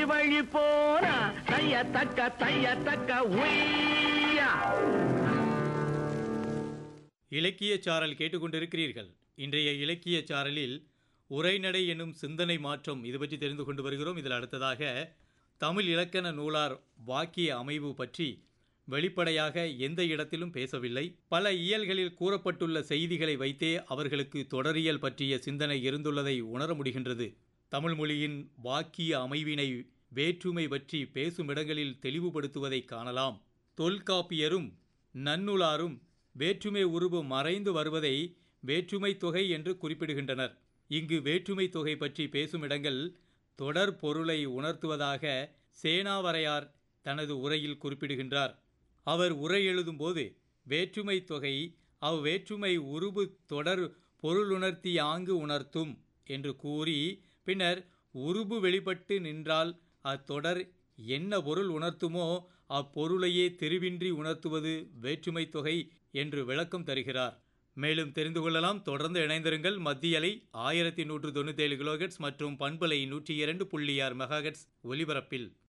வழி போனா தைய தக்க தைய தக்க உய்யா இலக்கிய சாரல் கேட்டுக்கொண்டிருக்கிறீர்கள் இன்றைய இலக்கிய சாரலில் உரைநடை என்னும் சிந்தனை மாற்றம் இது பற்றி தெரிந்து கொண்டு வருகிறோம் இதில் அடுத்ததாக தமிழ் இலக்கண நூலார் வாக்கிய அமைவு பற்றி வெளிப்படையாக எந்த இடத்திலும் பேசவில்லை பல இயல்களில் கூறப்பட்டுள்ள செய்திகளை வைத்தே அவர்களுக்கு தொடரியல் பற்றிய சிந்தனை இருந்துள்ளதை உணர முடிகின்றது தமிழ் மொழியின் வாக்கிய அமைவினை வேற்றுமை பற்றி பேசும் இடங்களில் தெளிவுபடுத்துவதை காணலாம் தொல்காப்பியரும் நன்னூலாரும் வேற்றுமை உருவு மறைந்து வருவதை வேற்றுமை தொகை என்று குறிப்பிடுகின்றனர் இங்கு வேற்றுமை தொகை பற்றி பேசும் இடங்கள் தொடர் பொருளை உணர்த்துவதாக சேனாவரையார் தனது உரையில் குறிப்பிடுகின்றார் அவர் உரை எழுதும்போது வேற்றுமை தொகை அவ்வேற்றுமை உருபு தொடர் பொருளுணர்த்தி ஆங்கு உணர்த்தும் என்று கூறி பின்னர் உருபு வெளிப்பட்டு நின்றால் அத்தொடர் என்ன பொருள் உணர்த்துமோ அப்பொருளையே தெரிவின்றி உணர்த்துவது வேற்றுமை தொகை என்று விளக்கம் தருகிறார் மேலும் தெரிந்து கொள்ளலாம் தொடர்ந்து இணைந்திருங்கள் மத்தியலை ஆயிரத்தி நூற்று தொண்ணூத்தேழு கிலோஹெட்ஸ் மற்றும் பண்பலை நூற்றி இரண்டு புள்ளி ஆறு மெகாஹெட்ஸ் ஒலிபரப்பில்